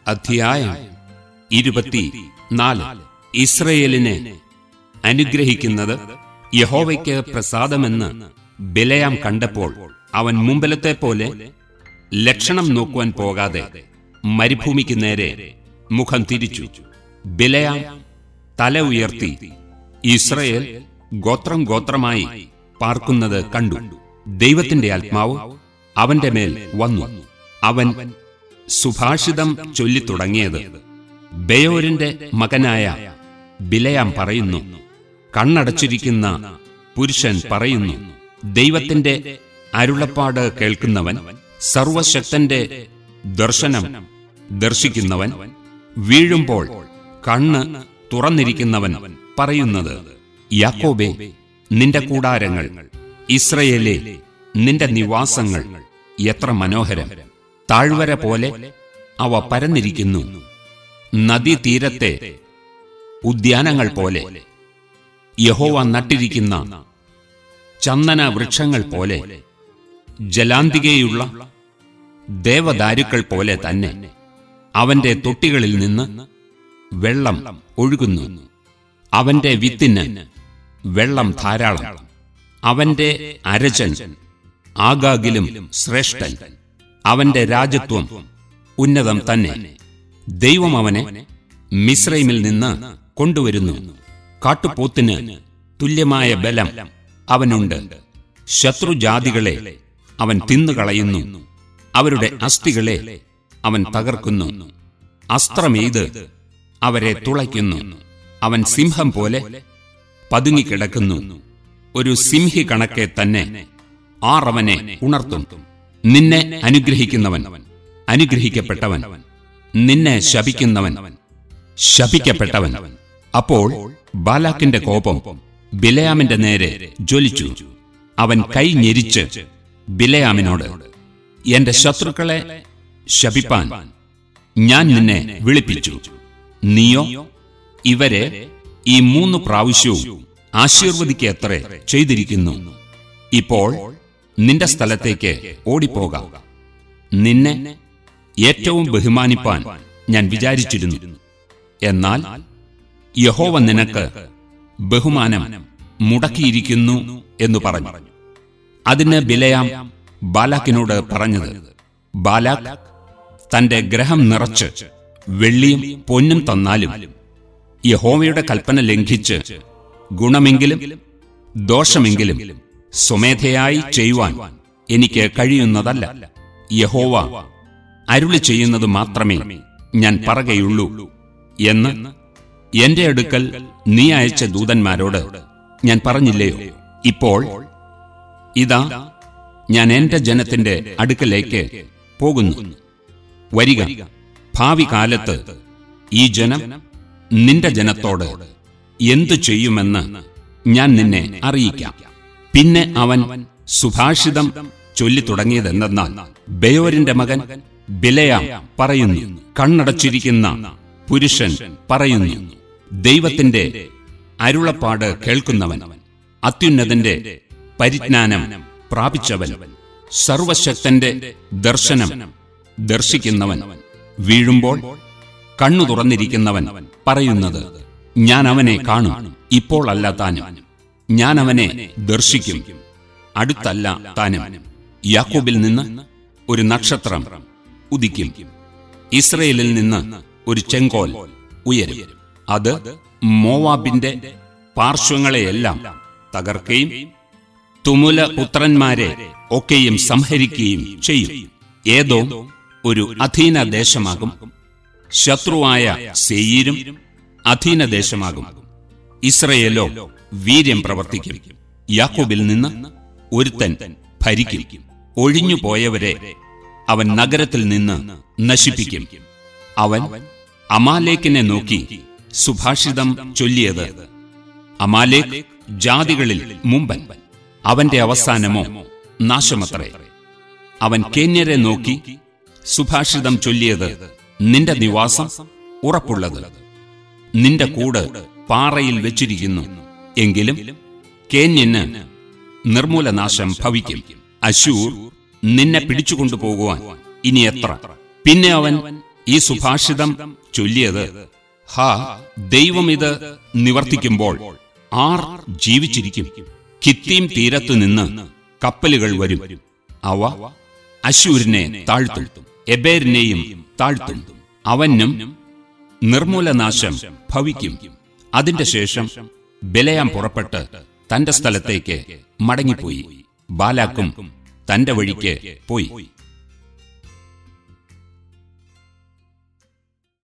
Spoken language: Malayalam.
അധ്യായം ഇരുപത്തി നാല് ഇസ്രയേലിനെ അനുഗ്രഹിക്കുന്നത് യഹോവയ്ക്ക് പ്രസാദമെന്ന് ബിലയാം കണ്ടപ്പോൾ അവൻ മുമ്പിലത്തെ പോലെ ലക്ഷണം നോക്കുവാൻ പോകാതെ മരുഭൂമിക്ക് നേരെ മുഖം തിരിച്ചു ബിലയാം തല ഉയർത്തി ഇസ്രയേൽ ഗോത്രം ഗോത്രമായി പാർക്കുന്നത് കണ്ടു ദൈവത്തിന്റെ ആത്മാവ് അവന്റെ മേൽ വന്നു അവൻ സുഭാഷിതം ചൊല്ലിത്തുടങ്ങിയത് ബയോരിന്റെ മകനായ ബിലയാം പറയുന്നു കണ്ണടച്ചിരിക്കുന്ന പുരുഷൻ പറയുന്നു ദൈവത്തിന്റെ അരുളപ്പാട് കേൾക്കുന്നവൻ സർവശക്തന്റെ ദർശനം ദർശിക്കുന്നവൻ വീഴുമ്പോൾ കണ്ണ് തുറന്നിരിക്കുന്നവൻ പറയുന്നത് യാക്കോബേ നിന്റെ കൂടാരങ്ങൾ ഇസ്രയേലെ നിന്റെ നിവാസങ്ങൾ എത്ര മനോഹരം താഴ്വര പോലെ അവ പരന്നിരിക്കുന്നു നദീതീരത്തെ ഉദ്യാനങ്ങൾ പോലെ യഹോവ നട്ടിരിക്കുന്ന ചന്ദന വൃക്ഷങ്ങൾ പോലെ ജലാന്തികയുള്ള ദേവദാരുക്കൾ പോലെ തന്നെ അവന്റെ തൊട്ടികളിൽ നിന്ന് വെള്ളം ഒഴുകുന്നു അവന്റെ വിത്തിന് വെള്ളം ധാരാളം അവന്റെ അരചൻ ആഗാഗിലും ശ്രേഷ്ഠൻ അവന്റെ രാജത്വം ഉന്നതം തന്നെ ദൈവം അവനെ മിശ്രൈമിൽ നിന്ന് കൊണ്ടുവരുന്നു കാട്ടുപോത്തിന് തുല്യമായ ബലം അവനുണ്ട് ശത്രുജാതികളെ അവൻ തിന്നുകളയുന്നു അവരുടെ അസ്ഥികളെ അവൻ തകർക്കുന്നു അസ്ത്രമെയ്ത് അവരെ തുളയ്ക്കുന്നു അവൻ സിംഹം പോലെ പതുങ്ങിക്കിടക്കുന്നു ഒരു സിംഹി കണക്കെ തന്നെ ആറവനെ ഉണർത്തും നിന്നെ അനുഗ്രഹിക്കുന്നവൻ അനുഗ്രഹിക്കപ്പെട്ടവൻ നിന്നെ ശപിക്കുന്നവൻ ശപിക്കപ്പെട്ടവൻ അപ്പോൾ ബാലാക്കിന്റെ കോപം ബിലയാമിന്റെ നേരെ ജ്വലിച്ചു അവൻ കൈ ഞെരിച്ച് ബിലയാമിനോട് എന്റെ ശത്രുക്കളെ ശപിപ്പാൻ ഞാൻ നിന്നെ വിളിപ്പിച്ചു നീയോ ഇവരെ ഈ മൂന്ന് പ്രാവശ്യവും ആശീർവദിക്കത്രേ ചെയ്തിരിക്കുന്നു ഇപ്പോൾ നിന്റെ സ്ഥലത്തേക്ക് ഓടിപ്പോകാം നിന്നെ ഏറ്റവും ബഹുമാനിപ്പാൻ ഞാൻ വിചാരിച്ചിരുന്നു എന്നാൽ യഹോവ നിനക്ക് ബഹുമാനം മുടക്കിയിരിക്കുന്നു എന്ന് പറഞ്ഞു അതിന് ബിലയാം ബാലാക്കിനോട് പറഞ്ഞത് ബാലാക്ക് തന്റെ ഗ്രഹം നിറച്ച് വെള്ളിയും പൊന്നും തന്നാലും യഹോവയുടെ കൽപ്പന ലംഘിച്ച് ഗുണമെങ്കിലും ദോഷമെങ്കിലും സ്വമേധയായി ചെയ്യുവാൻ എനിക്ക് കഴിയുന്നതല്ല യഹോവ അരുളി ചെയ്യുന്നത് മാത്രമേ ഞാൻ പറകയുള്ളൂ എന്ന് എന്റെ അടുക്കൽ നീ അയച്ച ദൂതന്മാരോട് ഞാൻ പറഞ്ഞില്ലയോ ഇപ്പോൾ ഇതാ ഞാൻ എന്റെ ജനത്തിന്റെ അടുക്കലേക്ക് പോകുന്നു വരിക ഭാവി കാലത്ത് ഈ ജനം നിന്റെ ജനത്തോട് എന്തു ചെയ്യുമെന്ന് ഞാൻ നിന്നെ അറിയിക്കാം പിന്നെ അവൻ സുഭാഷിതം ചൊല്ലിത്തുടങ്ങിയതെന്തെന്നാൽ ബയോരിന്റെ മകൻ ബിലയാം പറയുന്നു കണ്ണടച്ചിരിക്കുന്ന പുരുഷൻ പറയുന്നു ദൈവത്തിന്റെ അരുളപ്പാട് കേൾക്കുന്നവൻ അത്യുന്നതന്റെ പരിജ്ഞാനം പ്രാപിച്ചവൻ സർവശക്തന്റെ ദർശനം ദർശിക്കുന്നവൻ വീഴുമ്പോൾ കണ്ണു തുറന്നിരിക്കുന്നവൻ പറയുന്നത് ഞാൻ അവനെ കാണും ഇപ്പോൾ അല്ല താനും ഞാൻ അവനെ ദർശിക്കും അടുത്തല്ല താനും യാക്കോബിൽ നിന്ന് ഒരു നക്ഷത്രം ഉദിക്കും ഇസ്രയേലിൽ നിന്ന് ഒരു ചെങ്കോൽ ഉയരും അത് മോവാബിന്റെ പാർശ്വങ്ങളെയെല്ലാം തകർക്കുകയും തുമുല പുത്രന്മാരെ ഒക്കെയും സംഹരിക്കുകയും ചെയ്യും ഏതോ ഒരു അധീന ദേശമാകും ശത്രുവായ സെയീരും അധീന ദേശമാകും ഇസ്രയേലോ വീര്യം പ്രവർത്തിക്കും യാക്കോബിൽ നിന്ന് ഒരുത്തൻ ഭരിക്കും ഒഴിഞ്ഞു പോയവരെ അവൻ നഗരത്തിൽ നിന്ന് നശിപ്പിക്കും അവൻ അമാലേക്കിനെ നോക്കി സുഭാഷിതം ചൊല്ലിയത് അമാലേക്ക് ജാതികളിൽ മുമ്പൻ അവന്റെ അവസാനമോ നാശമത്രേ അവൻ കേന്യരെ നോക്കി സുഭാഷിതം ചൊല്ലിയത് നിന്റെ നിവാസം ഉറപ്പുള്ളത് നിന്റെ കൂട് പാറയിൽ വെച്ചിരിക്കുന്നു എങ്കിലും കേന്യന് നിർമൂലനാശം ഭവിക്കും അശൂർ നിന്നെ പിടിച്ചുകൊണ്ടുപോകുവാൻ ഇനി എത്ര പിന്നെ അവൻ ഈ സുഭാഷിതം ചൊല്ലിയത് ഹാ ദൈവം ഇത് നിവർത്തിക്കുമ്പോൾ ആർ ജീവിച്ചിരിക്കും കിത്തീം തീരത്തുനിന്ന് കപ്പലുകൾ വരും അവ അശൂരിനെ താഴ്ത്തും എബേരിനെയും താഴ്ത്തും അവനും നിർമൂലനാശം ഭവിക്കും അതിന്റെ ശേഷം ബലയാം പുറപ്പെട്ട് തന്റെ സ്ഥലത്തേക്ക് മടങ്ങിപ്പോയി ബാലാക്കും തന്റെ വഴിക്ക് പോയി